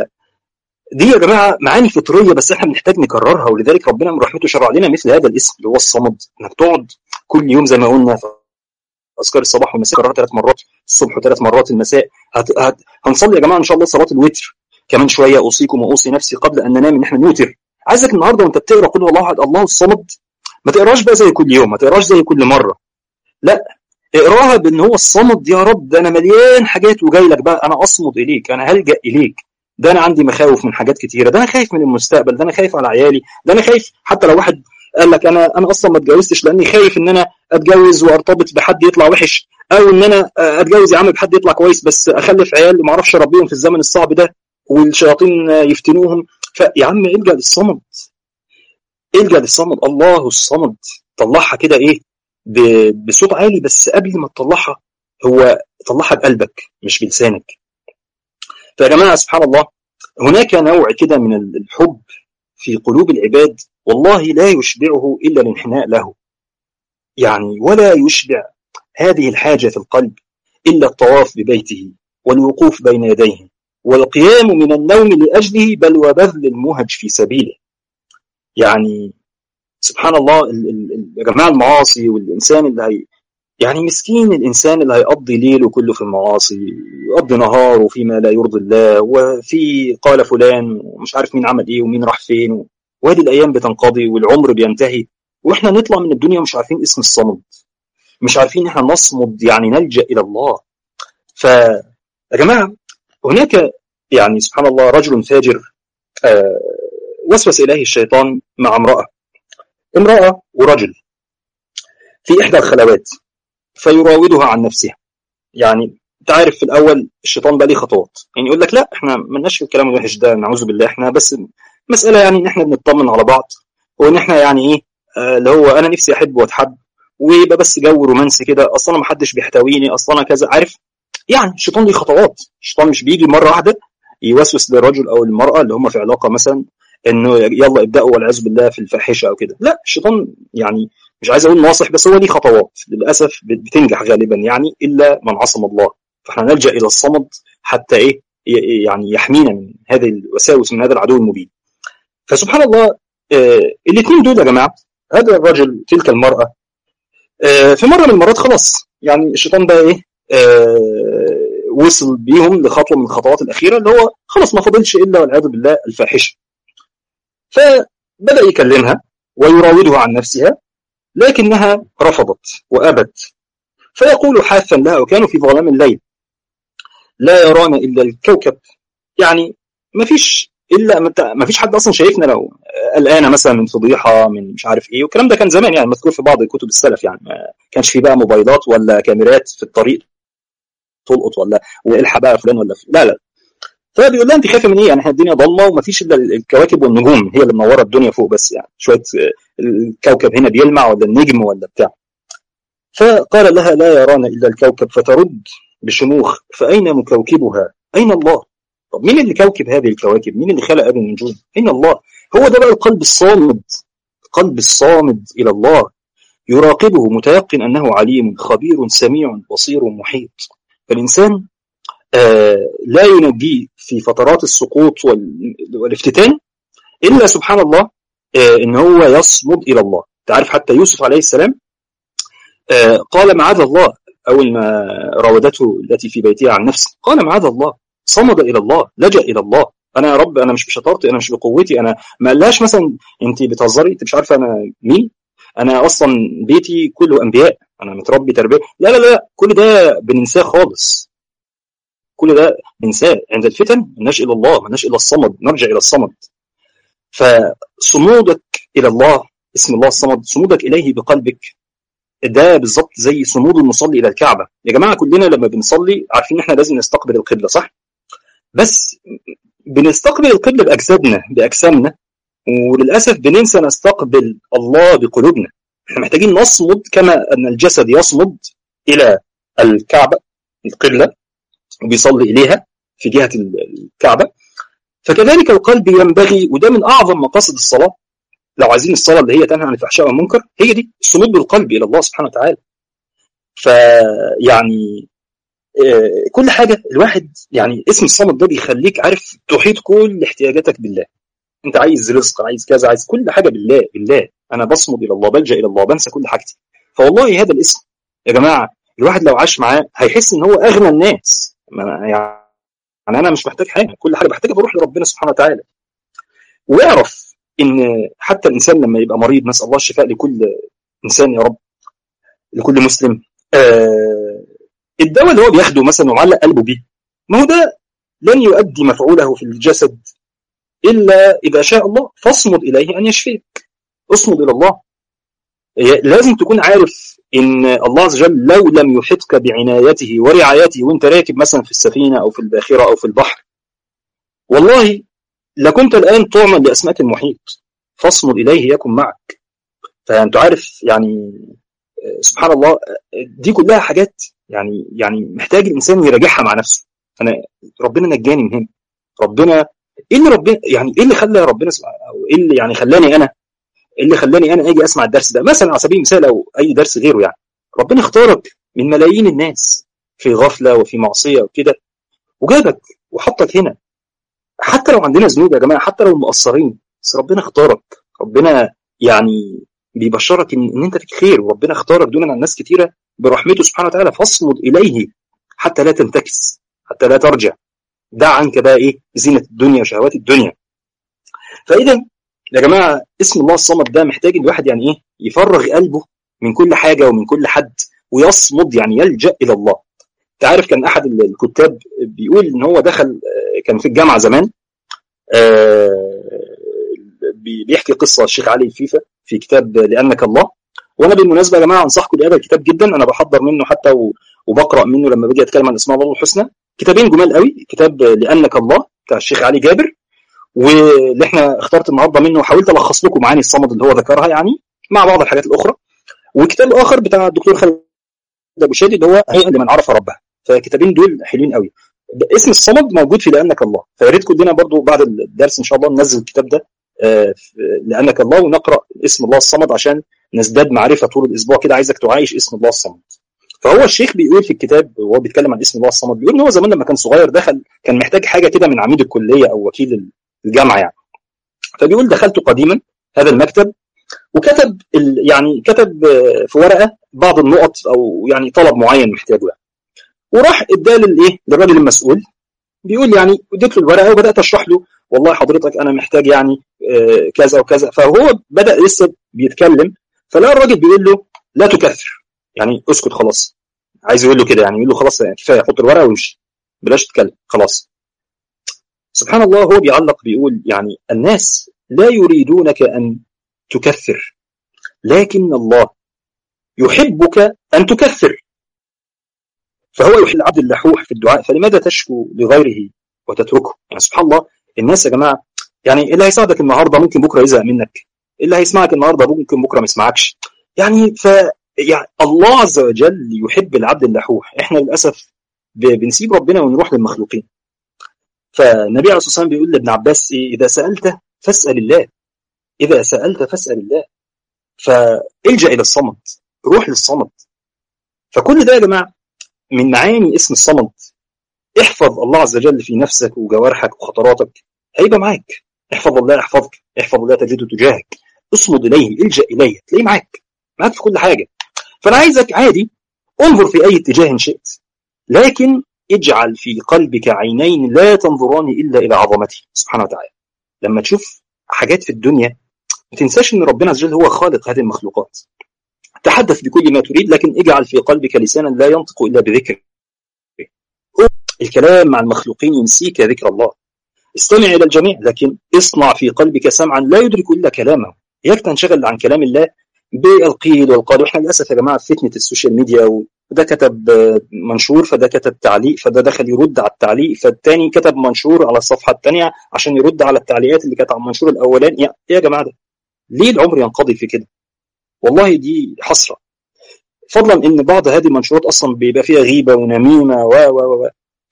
دي يا جماعه معاني فطريه بس احنا بنحتاج نكررها ولذلك ربنا من رحمته شرع لنا مثل هذا الاسم اللي هو الصمد انك تقعد كل يوم زي ما قلنا في اذكار الصباح والمساء كررها ثلاث مرات الصبح وثلاث مرات المساء هت... هت... هنصلي يا جماعه ان شاء الله صلاه الوتر كمان شويه اوصيكم واوصي نفسي قبل ان ننام ان احنا نوتر عايزك النهارده وانت بتقرا قل والله احد الله الصمد ما تقراش بقى زي كل يوم ما تقراش زي كل مره لا اقراها بان هو الصمد يا رب ده انا مليان حاجات وجاي لك بقى انا اصمد اليك انا هلجا اليك ده انا عندي مخاوف من حاجات كتيره ده انا خايف من المستقبل ده انا خايف على عيالي ده انا خايف حتى لو واحد قال لك انا انا اصلا ما اتجوزتش لاني خايف ان انا اتجوز وارتبط بحد يطلع وحش او ان انا اتجوز يا عم بحد يطلع كويس بس اخلف عيال ما اعرفش اربيهم في الزمن الصعب ده والشياطين يفتنوهم فيا عم الجا للصمد الجا للصمد الله الصمد طلعها كده ايه بصوت عالي بس قبل ما تطلعها هو طلعها بقلبك مش بلسانك فيا جماعه سبحان الله هناك نوع كده من الحب في قلوب العباد والله لا يشبعه الا الانحناء له يعني ولا يشبع هذه الحاجه في القلب الا الطواف ببيته والوقوف بين يديه والقيام من النوم لاجله بل وبذل المهج في سبيله يعني سبحان الله يا جماعه المعاصي والانسان اللي هي يعني مسكين الانسان اللي هيقضي ليله كله في المعاصي يقضي نهاره فيما لا يرضي الله وفي قال فلان ومش عارف مين عمل ايه ومين راح فين وهذه الايام بتنقضي والعمر بينتهي واحنا نطلع من الدنيا مش عارفين اسم الصمد مش عارفين احنا نصمد يعني نلجا الى الله ف يا جماعه هناك يعني سبحان الله رجل فاجر آه وسوس اليه الشيطان مع امراه امراه ورجل في احدى الخلوات فيراودها عن نفسها يعني انت عارف في الاول الشيطان بقى ليه خطوات يعني يقول لك لا احنا مالناش في الكلام الوحش ده نعوذ بالله احنا بس مساله يعني ان احنا بنطمن على بعض وان احنا يعني ايه آه اللي هو انا نفسي احب واتحب ويبقى بس جو رومانسي كده اصلا ما حدش بيحتويني اصلا كذا عارف يعني الشيطان ليه خطوات الشيطان مش بيجي مره واحده يوسوس للرجل او المراه اللي هم في علاقه مثلا انه يلا ابداوا والعياذ بالله في الفاحشه او كده لا الشيطان يعني مش عايز اقول ناصح بس هو ليه خطوات للاسف بتنجح غالبا يعني الا من عصم الله فاحنا نلجا الى الصمد حتى ايه يعني يحمينا من هذه الوساوس من هذا العدو المبين فسبحان الله آه الاثنين دول يا جماعه هذا الرجل تلك المراه آه في مره من المرات خلاص يعني الشيطان بقى ايه آه وصل بيهم لخطوه من الخطوات الاخيره اللي هو خلاص ما فضلش الا والعياذ بالله الفاحشه فبدا يكلمها ويراودها عن نفسها لكنها رفضت وابت فيقول حاثا لها وكانوا في ظلام الليل لا يرانا الا الكوكب يعني ما فيش الا ما فيش حد اصلا شايفنا لو قلقانه مثلا من فضيحه من مش عارف ايه والكلام ده كان زمان يعني مذكور في بعض كتب السلف يعني ما كانش في بقى موبايلات ولا كاميرات في الطريق تلقط ولا والحق بقى فلان ولا فلان. لا لا فبيقول لها انت خايفه من ايه يعني احنا الدنيا ضلمه ومفيش الا الكواكب والنجوم هي اللي منوره الدنيا فوق بس يعني شويه الكوكب هنا بيلمع ولا النجم ولا بتاع فقال لها لا يرانا الا الكوكب فترد بشموخ فاين مكوكبها اين الله طب مين اللي كوكب هذه الكواكب مين اللي خلق هذه النجوم اين الله هو ده بقى القلب الصامد القلب الصامد الى الله يراقبه متيقن انه عليم خبير سميع بصير محيط فالانسان آه لا ينجيه في فترات السقوط والافتتان الا سبحان الله آه ان هو يصمد الى الله تعرف حتى يوسف عليه السلام آه قال معاذ الله اول ما راودته التي في بيتها عن نفسه قال معاذ الله صمد الى الله لجا الى الله انا يا رب انا مش بشطارتي انا مش بقوتي انا ما قالهاش مثلا انت بتهزري انت مش عارفه انا مين انا اصلا بيتي كله انبياء انا متربي تربيه لا لا لا كل ده بننساه خالص كل ده بننساه عند الفتن مالناش الى الله مالناش الى الصمد نرجع الى الصمد فصمودك الى الله اسم الله الصمد صمودك اليه بقلبك ده بالظبط زي صمود المصلي الى الكعبه يا جماعه كلنا لما بنصلي عارفين ان احنا لازم نستقبل القبله صح بس بنستقبل القبله باجسادنا باجسامنا وللاسف بننسى نستقبل الله بقلوبنا احنا محتاجين نصمد كما ان الجسد يصمد الى الكعبه القبله وبيصلي اليها في جهه الكعبه فكذلك القلب ينبغي وده من اعظم مقاصد الصلاه لو عايزين الصلاه اللي هي تنهى عن الفحشاء والمنكر هي دي الصمود بالقلب الى الله سبحانه وتعالى فيعني كل حاجه الواحد يعني اسم الصمد ده بيخليك عارف تحيط كل احتياجاتك بالله انت عايز رزق عايز كذا عايز كل حاجه بالله بالله انا بصمد الى الله بلجا الى الله بنسى كل حاجتي فوالله هذا الاسم يا جماعه الواحد لو عاش معاه هيحس ان هو اغنى الناس يعني انا مش محتاج حاجه كل حاجه بحتاجها بروح لربنا سبحانه وتعالى ويعرف ان حتى الانسان لما يبقى مريض نسال الله الشفاء لكل انسان يا رب لكل مسلم آه الدواء اللي هو بياخده مثلا ومعلق قلبه بيه ما هو ده لن يؤدي مفعوله في الجسد الا اذا شاء الله فاصمد اليه ان يشفيك اصمد الى الله لازم تكون عارف ان الله عز وجل لو لم يحطك بعنايته ورعايته وانت راكب مثلا في السفينه او في الباخره او في البحر والله لكنت الان طعما لاسماك المحيط فاصمد اليه يكن معك فانت عارف يعني سبحان الله دي كلها حاجات يعني يعني محتاج الانسان يراجعها مع نفسه انا ربنا نجاني من هنا ربنا ايه اللي ربنا يعني ايه اللي خلى ربنا او ايه اللي يعني خلاني انا ايه اللي خلاني انا اجي اسمع الدرس ده مثلا على سبيل المثال او اي درس غيره يعني ربنا اختارك من ملايين الناس في غفله وفي معصيه وكده وجابك وحطك هنا حتى لو عندنا ذنوب يا جماعه حتى لو مقصرين بس ربنا اختارك ربنا يعني بيبشرك ان, إن انت فيك خير وربنا اختارك دون عن ناس كتيره برحمته سبحانه وتعالى فاصمد اليه حتى لا تنتكس حتى لا ترجع دع عنك بقى ايه زينه الدنيا وشهوات الدنيا فاذا يا جماعه اسم الله الصمد ده محتاج الواحد يعني ايه يفرغ قلبه من كل حاجه ومن كل حد ويصمد يعني يلجا الى الله انت عارف كان احد الكتاب بيقول ان هو دخل كان في الجامعه زمان بيحكي قصه الشيخ علي الفيفا في كتاب لانك الله وانا بالمناسبه يا جماعه انصحكم بهذا الكتاب جدا انا بحضر منه حتى وبقرا منه لما باجي اتكلم عن اسماء الله الحسنى كتابين جمال قوي كتاب لانك الله بتاع الشيخ علي جابر واللي احنا اخترت النهارده منه وحاولت الخص لكم معاني الصمد اللي هو ذكرها يعني مع بعض الحاجات الاخرى وكتاب اخر بتاع الدكتور خالد ابو شادي اللي هو هيئه لمن عرف ربه فالكتابين دول حلوين قوي اسم الصمد موجود في لانك الله فيا ريت كلنا برضو بعد الدرس ان شاء الله ننزل الكتاب ده لانك الله ونقرا اسم الله الصمد عشان نزداد معرفه طول الاسبوع كده عايزك تعايش اسم الله الصمد فهو الشيخ بيقول في الكتاب وهو بيتكلم عن اسم الله الصمد بيقول ان هو زمان لما كان صغير دخل كان محتاج حاجه كده من عميد الكليه او وكيل الجامعه يعني فبيقول دخلت قديما هذا المكتب وكتب يعني كتب في ورقه بعض النقط او يعني طلب معين محتاجه يعني. وراح اداه للايه للراجل المسؤول بيقول يعني اديت له الورقه وبدات اشرح له والله حضرتك انا محتاج يعني كذا وكذا فهو بدا لسه بيتكلم فلقى الراجل بيقول له لا تكثر يعني اسكت خلاص عايز يقول له كده يعني يقول له خلاص يعني كفايه حط الورقه وامشي بلاش تتكلم خلاص سبحان الله هو بيعلق بيقول يعني الناس لا يريدونك ان تكثر لكن الله يحبك ان تكثر فهو يحب العبد اللحوح في الدعاء فلماذا تشكو لغيره وتتركه يعني سبحان الله الناس يا جماعه يعني اللي هيساعدك النهارده ممكن بكره يزهق منك اللي هيسمعك النهارده ممكن بكره ما يسمعكش يعني ف يعني الله عز وجل يحب العبد اللحوح احنا للاسف بنسيب ربنا ونروح للمخلوقين فالنبي عليه الصلاه والسلام بيقول لابن عباس إيه اذا سالت فاسال الله اذا سالت فاسال الله فالجا الى الصمد روح للصمد فكل ده يا جماعه من معاني اسم الصمد احفظ الله عز وجل في نفسك وجوارحك وخطراتك هيبقى معاك احفظ الله يحفظك احفظ الله تجده تجاهك اصمد اليه الجا اليه تلاقيه معاك معاك في كل حاجه فانا عايزك عادي انظر في اي اتجاه شئت لكن اجعل في قلبك عينين لا تنظران الا الى عظمته سبحانه وتعالى لما تشوف حاجات في الدنيا ما تنساش ان ربنا عز وجل هو خالق هذه المخلوقات تحدث بكل ما تريد لكن اجعل في قلبك لسانا لا ينطق الا بذكر الكلام مع المخلوقين ينسيك ذكر الله استمع الى الجميع لكن اصنع في قلبك سمعا لا يدرك الا كلامه اياك تنشغل عن كلام الله بالقيل والقال واحنا للاسف يا جماعه في فتنه السوشيال ميديا وده كتب منشور فده كتب تعليق فده دخل يرد على التعليق فالتاني كتب منشور على الصفحه الثانيه عشان يرد على التعليقات اللي كانت على المنشور الاولاني يا, يا جماعه ده ليه العمر ينقضي في كده والله دي حسره فضلا ان بعض هذه المنشورات اصلا بيبقى فيها غيبه ونميمه و و و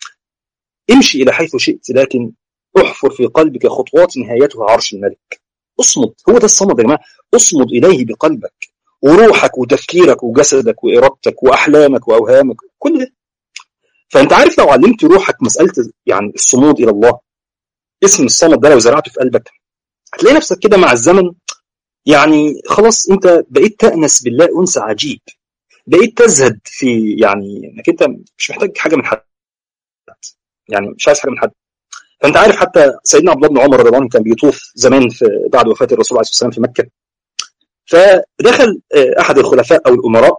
امشي الى حيث شئت لكن احفر في قلبك خطوات نهايتها عرش الملك اصمد هو ده الصمد يا جماعه اصمد اليه بقلبك وروحك وتفكيرك وجسدك وارادتك واحلامك واوهامك كل ده فانت عارف لو علمت روحك مساله يعني الصمود الى الله اسم الصمد ده لو زرعته في قلبك هتلاقي نفسك كده مع الزمن يعني خلاص انت بقيت تأنس بالله انس عجيب بقيت تزهد في يعني انك انت مش محتاج حاجه من حد يعني مش عايز حاجه من حد فانت عارف حتى سيدنا عبد الله بن عمر رضي الله عنه كان بيطوف زمان في بعد وفاه الرسول عليه الصلاه والسلام في مكه فدخل احد الخلفاء او الامراء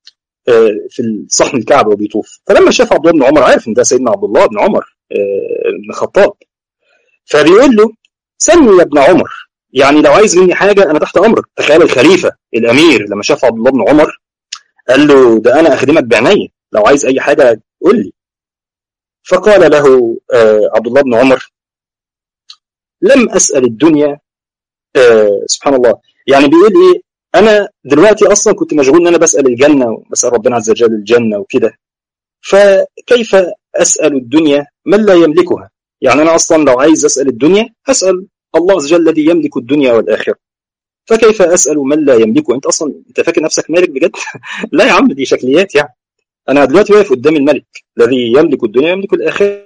في صحن الكعبه وبيطوف فلما شاف عبد الله بن عمر عارف ان ده سيدنا عبد الله بن عمر بن الخطاب فبيقول له سلني يا ابن عمر يعني لو عايز مني حاجه انا تحت امرك تخيل الخليفه الامير لما شاف عبد الله بن عمر قال له ده انا اخدمك بعينيا لو عايز اي حاجه قول لي فقال له عبد الله بن عمر لم اسال الدنيا سبحان الله يعني بيقول ايه انا دلوقتي اصلا كنت مشغول ان انا بسال الجنه وبسال ربنا عز وجل الجنه وكده فكيف اسال الدنيا من لا يملكها يعني انا اصلا لو عايز اسال الدنيا اسال الله عز وجل الذي يملك الدنيا والاخره فكيف اسال من لا يملكه انت اصلا انت فاكر نفسك مالك بجد لا يا عم دي شكليات يعني انا دلوقتي واقف قدام الملك الذي يملك الدنيا يملك الاخره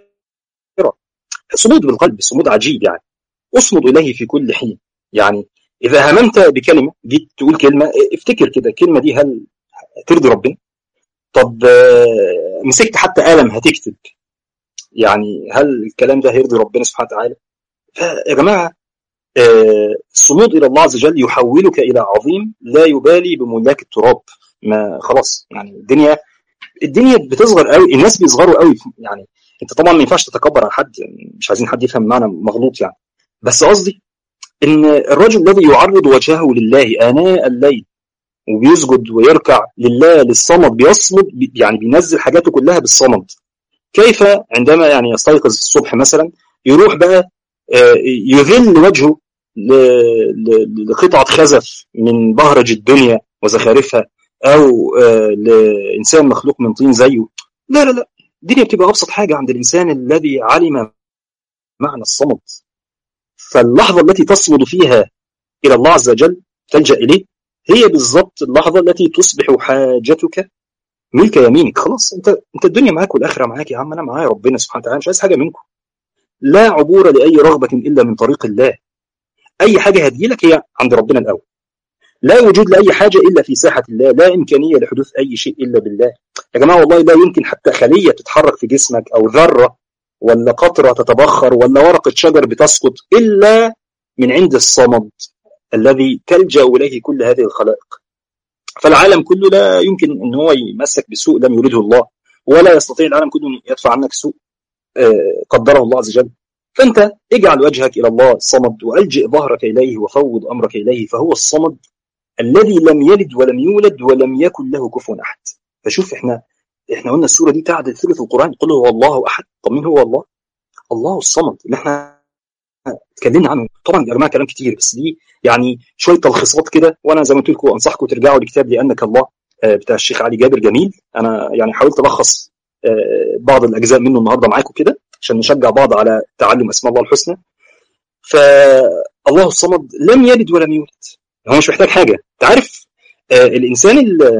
صمود بالقلب صمود عجيب يعني اصمد اليه في كل حين يعني اذا هممت بكلمه جيت تقول كلمه افتكر كده الكلمه دي هل ترضي ربنا طب مسكت حتى قلم هتكتب يعني هل الكلام ده هيرضي ربنا سبحانه وتعالى فيا جماعه الصمود الى الله عز وجل يحولك الى عظيم لا يبالي بملاك التراب ما خلاص يعني الدنيا الدنيا بتصغر قوي الناس بيصغروا قوي يعني انت طبعا ما ينفعش تتكبر على حد يعني مش عايزين حد يفهم معنى مغلوط يعني بس قصدي ان الرجل الذي يعرض وجهه لله اناء الليل وبيسجد ويركع لله للصمد بيصمد يعني بينزل حاجاته كلها بالصمد كيف عندما يعني يستيقظ الصبح مثلا يروح بقى يذل وجهه لقطعة خزف من بهرج الدنيا وزخارفها أو لإنسان مخلوق من طين زيه لا لا لا الدنيا بتبقى أبسط حاجة عند الإنسان الذي علم معنى الصمد فاللحظة التي تصمد فيها إلى الله عز وجل تلجأ إليه هي بالضبط اللحظة التي تصبح حاجتك ملك يمينك خلاص انت انت الدنيا معاك والاخره معاك يا عم انا معايا ربنا سبحانه وتعالى مش عايز حاجه منكم لا عبور لاي رغبه الا من طريق الله اي حاجه هتجيلك هي عند ربنا الاول لا وجود لاي حاجه الا في ساحه الله لا امكانيه لحدوث اي شيء الا بالله يا جماعه والله لا يمكن حتى خليه تتحرك في جسمك او ذره ولا قطره تتبخر ولا ورقه شجر بتسقط الا من عند الصمد الذي تلجا اليه كل هذه الخلائق فالعالم كله لا يمكن ان هو يمسك بسوء لم يريده الله ولا يستطيع العالم كله ان يدفع عنك سوء قدره الله عز وجل فانت اجعل وجهك الى الله الصمد والجئ ظهرك اليه وفوض امرك اليه فهو الصمد الذي لم يلد ولم يولد ولم يكن له كفوا احد فشوف احنا احنا قلنا السوره دي تعدل ثلث القران قل هو الله احد طب مين هو الله؟ الله الصمد اللي احنا اتكلمنا عنه طبعا يا جماعه كلام كتير بس دي يعني شويه تلخيصات كده وانا زي ما قلت لكم انصحكم ترجعوا لكتاب لانك الله بتاع الشيخ علي جابر جميل انا يعني حاولت الخص بعض الاجزاء منه النهارده معاكم كده عشان نشجع بعض على تعلم اسماء الله الحسنى فالله الصمد لم يلد ولم يولد هو مش محتاج حاجه انت عارف الانسان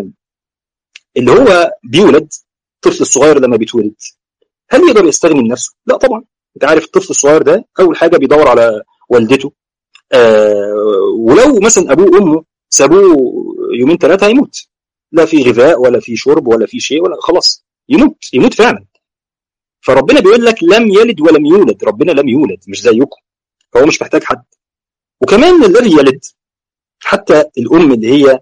اللي هو بيولد الطفل الصغير لما بيتولد هل يقدر يستغني من نفسه؟ لا طبعا انت عارف الطفل الصغير ده اول حاجه بيدور على والدته آه ولو مثلا ابوه وامه سابوه يومين ثلاثه هيموت لا في غذاء ولا في شرب ولا في شيء ولا خلاص يموت يموت فعلا فربنا بيقول لك لم يلد ولم يولد ربنا لم يولد مش زيكم فهو مش محتاج حد وكمان الذي يلد حتى الام اللي هي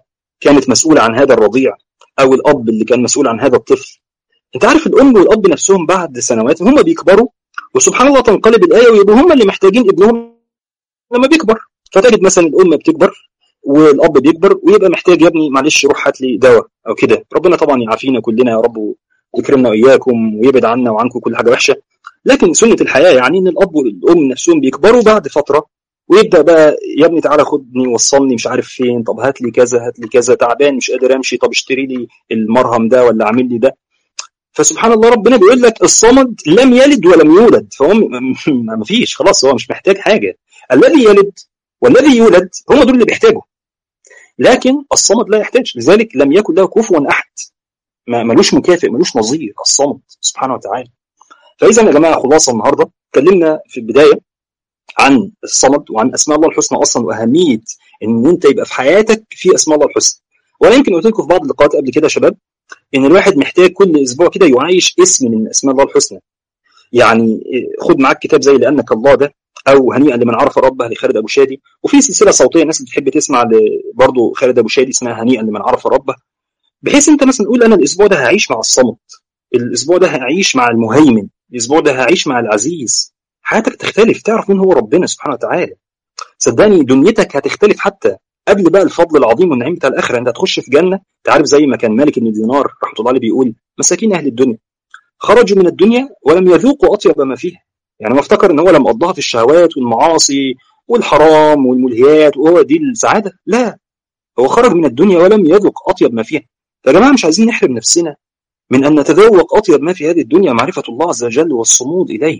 كانت مسؤوله عن هذا الرضيع او الاب اللي كان مسؤول عن هذا الطفل انت عارف الام والاب نفسهم بعد سنوات هم بيكبروا وسبحان الله تنقلب الايه ويبقوا هم اللي محتاجين ابنهم لما بيكبر فتجد مثلا الام بتكبر والاب بيكبر ويبقى محتاج يا ابني معلش روح هات لي دواء او كده ربنا طبعا يعافينا كلنا يا رب ويكرمنا واياكم ويبعد عنا وعنكم كل حاجه وحشه لكن سنه الحياه يعني ان الاب والام نفسهم بيكبروا بعد فتره ويبدا بقى يا ابني تعالى خدني وصلني مش عارف فين طب هات لي كذا هات لي كذا تعبان مش قادر امشي طب اشتري لي المرهم ده ولا اعمل لي ده فسبحان الله ربنا بيقول لك الصمد لم يلد ولم يولد فهو ما فيش خلاص هو مش محتاج حاجه الذي يلد والذي يولد هم دول اللي بيحتاجوا لكن الصمد لا يحتاج لذلك لم يكن له كفوا احد ما ملوش مكافئ ملوش نظير الصمد سبحانه وتعالى فاذا يا جماعه خلاصه النهارده اتكلمنا في البدايه عن الصمد وعن اسماء الله الحسنى اصلا واهميه ان انت يبقى في حياتك في اسماء الله الحسنى وانا يمكن قلت لكم في بعض اللقاءات قبل كده يا شباب ان الواحد محتاج كل اسبوع كده يعايش اسم من اسماء الله الحسنى يعني خد معاك كتاب زي لانك الله ده او هنيئا لمن عرف ربه لخالد ابو شادي وفي سلسله صوتيه الناس اللي بتحب تسمع برضه خالد ابو شادي اسمها هنيئا لمن عرف ربه بحيث انت مثلا تقول انا الاسبوع ده هعيش مع الصمت الاسبوع ده هعيش مع المهيمن الاسبوع ده هعيش مع العزيز حياتك تختلف تعرف مين هو ربنا سبحانه وتعالى صدقني دنيتك هتختلف حتى قبل بقى الفضل العظيم والنعيم بتاع الاخره انت هتخش في جنه تعرف زي ما كان مالك بن دينار رحمه الله عليه بيقول مساكين اهل الدنيا خرجوا من الدنيا ولم يذوقوا اطيب ما فيها يعني ما افتكر ان هو لما قضاها في الشهوات والمعاصي والحرام والملهيات وهو دي السعاده لا هو خرج من الدنيا ولم يذق اطيب ما فيها يا جماعه مش عايزين نحرم نفسنا من ان نتذوق اطيب ما في هذه الدنيا معرفه الله عز وجل والصمود اليه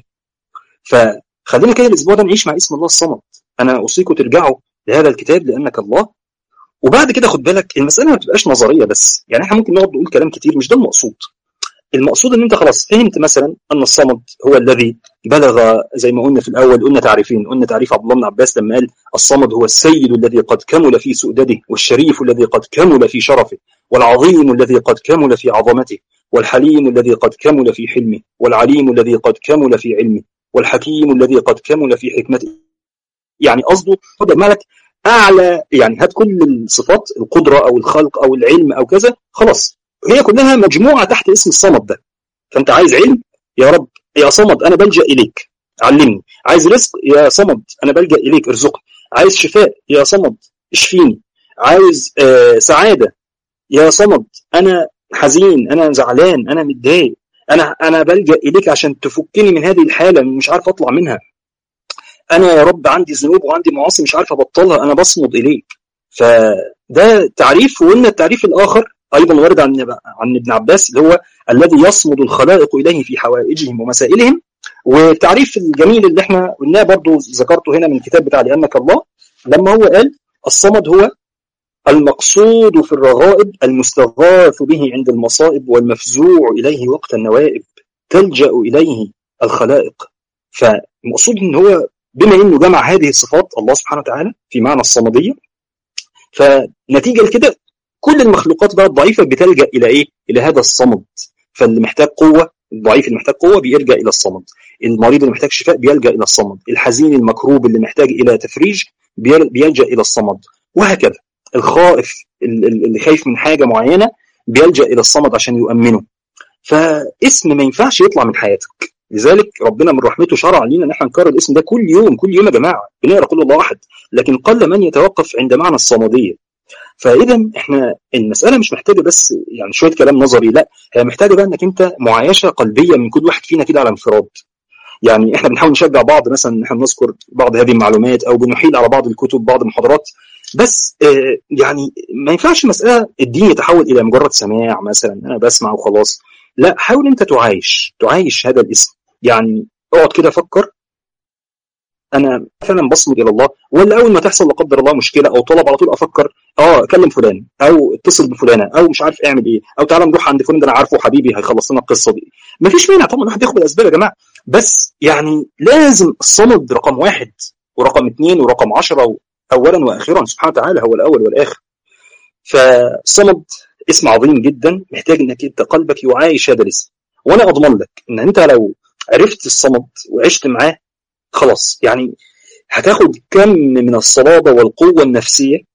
فخلينا كده الاسبوع ده نعيش مع اسم الله الصمد انا اوصيكم ترجعوا لهذا الكتاب لانك الله وبعد كده خد بالك المساله ما بتبقاش نظريه بس يعني احنا ممكن نقعد نقول كلام كتير مش ده المقصود المقصود ان انت خلاص فهمت مثلا ان الصمد هو الذي بلغ زي ما قلنا في الاول قلنا تعريفين قلنا تعريف عبد الله بن عباس لما قال الصمد هو السيد الذي قد كمل في سؤدده والشريف الذي قد كمل في شرفه والعظيم الذي قد كمل في عظمته والحليم الذي قد كمل في حلمه والعليم الذي قد كمل في علمه والحكيم الذي قد كمل في حكمته يعني قصده خد بالك اعلى يعني هات كل الصفات القدره او الخلق او العلم او كذا خلاص هي كلها مجموعه تحت اسم الصمد ده فانت عايز علم يا رب يا صمد انا بلجا اليك علمني عايز رزق يا صمد انا بلجا اليك ارزقني عايز شفاء يا صمد اشفيني عايز آه سعاده يا صمد انا حزين انا زعلان انا متضايق انا انا بلجا اليك عشان تفكني من هذه الحاله مش عارف اطلع منها انا يا رب عندي ذنوب وعندي معاصي مش عارف ابطلها انا بصمد اليك فده تعريف وقلنا التعريف الاخر ايضا ورد عن عن ابن عباس اللي هو الذي يصمد الخلائق اليه في حوائجهم ومسائلهم والتعريف الجميل اللي احنا قلناه برضو ذكرته هنا من الكتاب بتاع لانك الله لما هو قال الصمد هو المقصود في الرغائب المستغاث به عند المصائب والمفزوع اليه وقت النوائب تلجا اليه الخلائق فالمقصود ان هو بما انه جمع هذه الصفات الله سبحانه وتعالى في معنى الصمديه فنتيجه لكده كل المخلوقات بقى الضعيفه بتلجا الى ايه؟ الى هذا الصمد فاللي محتاج قوه الضعيف اللي محتاج قوه بيلجا الى الصمد المريض اللي محتاج شفاء بيلجا الى الصمد الحزين المكروب اللي محتاج الى تفريج بيلجا الى الصمد وهكذا الخائف اللي خايف من حاجه معينه بيلجا الى الصمد عشان يؤمنه فاسم ما ينفعش يطلع من حياتك لذلك ربنا من رحمته شرع لنا ان احنا نكرر الاسم ده كل يوم كل يوم يا جماعه بنقرا قول الله احد لكن قل من يتوقف عند معنى الصمديه فاذا احنا المساله مش محتاجه بس يعني شويه كلام نظري لا هي محتاجه بقى انك انت معايشه قلبيه من كل واحد فينا كده على انفراد يعني احنا بنحاول نشجع بعض مثلا ان احنا نذكر بعض هذه المعلومات او بنحيل على بعض الكتب بعض المحاضرات بس آه يعني ما ينفعش مساله الدين يتحول الى مجرد سماع مثلا انا بسمع وخلاص لا حاول انت تعايش تعايش هذا الاسم يعني اقعد كده فكر انا فعلا بصمد الى الله ولا اول ما تحصل لا قدر الله مشكله او طلب على طول افكر اه اكلم فلان او اتصل بفلانه او مش عارف اعمل ايه او تعالى نروح عند فلان ده انا عارفه حبيبي هيخلص لنا القصه دي مفيش مانع طبعا الواحد ياخد الاسباب يا جماعه بس يعني لازم الصمد رقم واحد ورقم اثنين ورقم عشرة اولا واخيرا سبحانه وتعالى هو الاول والاخر فالصمد اسم عظيم جدا محتاج انك انت قلبك يعايش هذا الاسم وانا اضمن لك ان انت لو عرفت الصمد وعشت معاه خلاص يعني هتاخد كم من الصلابه والقوه النفسيه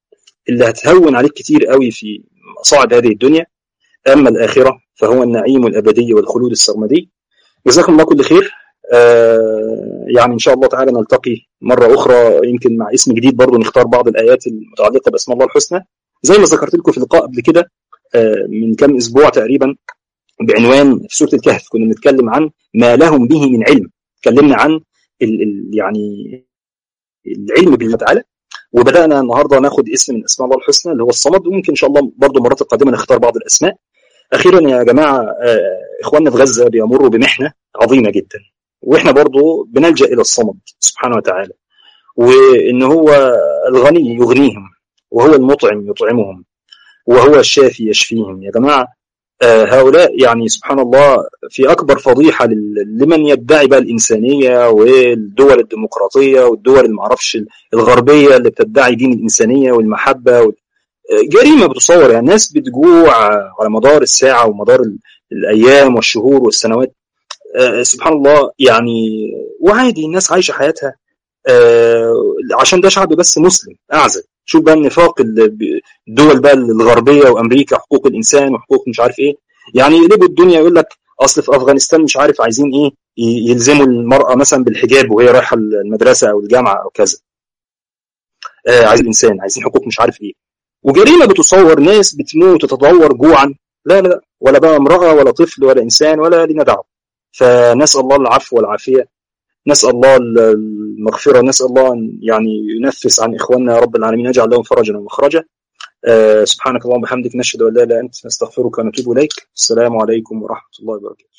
اللي هتهون عليك كتير قوي في مصاعب هذه الدنيا اما الاخره فهو النعيم الابدي والخلود السرمدي جزاكم الله كل خير آه يعني ان شاء الله تعالى نلتقي مره اخرى يمكن مع اسم جديد برضه نختار بعض الايات المتعلقه باسم الله الحسنى زي ما ذكرت لكم في لقاء قبل كده آه من كام اسبوع تقريبا بعنوان في سوره الكهف كنا بنتكلم عن ما لهم به من علم اتكلمنا عن ال ال يعني العلم بالله تعالى وبدانا النهارده ناخد اسم من اسماء الله الحسنى اللي هو الصمد وممكن ان شاء الله برضه المرات القادمه نختار بعض الاسماء اخيرا يا جماعه آه اخواننا في غزه بيمروا بمحنه عظيمه جدا واحنا برضه بنلجا الى الصمد سبحانه وتعالى وان هو الغني يغنيهم وهو المطعم يطعمهم وهو الشافي يشفيهم يا جماعه آه هؤلاء يعني سبحان الله في اكبر فضيحه لمن يدعي بقى الانسانيه والدول الديمقراطيه والدول المعرفش الغربيه اللي بتدعي دين الانسانيه والمحبه جريمه بتصور يعني الناس بتجوع على مدار الساعه ومدار الايام والشهور والسنوات آه سبحان الله يعني وعادي الناس عايشه حياتها آه عشان ده شعب بس مسلم اعزل شوف بقى النفاق الدول بقى الغربيه وامريكا حقوق الانسان وحقوق مش عارف ايه يعني يقلبوا الدنيا يقول لك اصل في افغانستان مش عارف عايزين ايه يلزموا المراه مثلا بالحجاب وهي رايحه المدرسه او الجامعه او كذا آه عايز الانسان عايزين حقوق مش عارف ايه وجريمه بتصور ناس بتموت وتتدور جوعا لا لا ولا بقى امراه ولا طفل ولا انسان ولا لنا دعوه فنسال الله العفو والعافيه نسال الله المغفره نسال الله ان يعني ينفس عن اخواننا يا رب العالمين يجعل لهم فرجا ومخرجا آه سبحانك اللهم وبحمدك نشهد ان لا اله الا انت نستغفرك ونتوب اليك السلام عليكم ورحمه الله وبركاته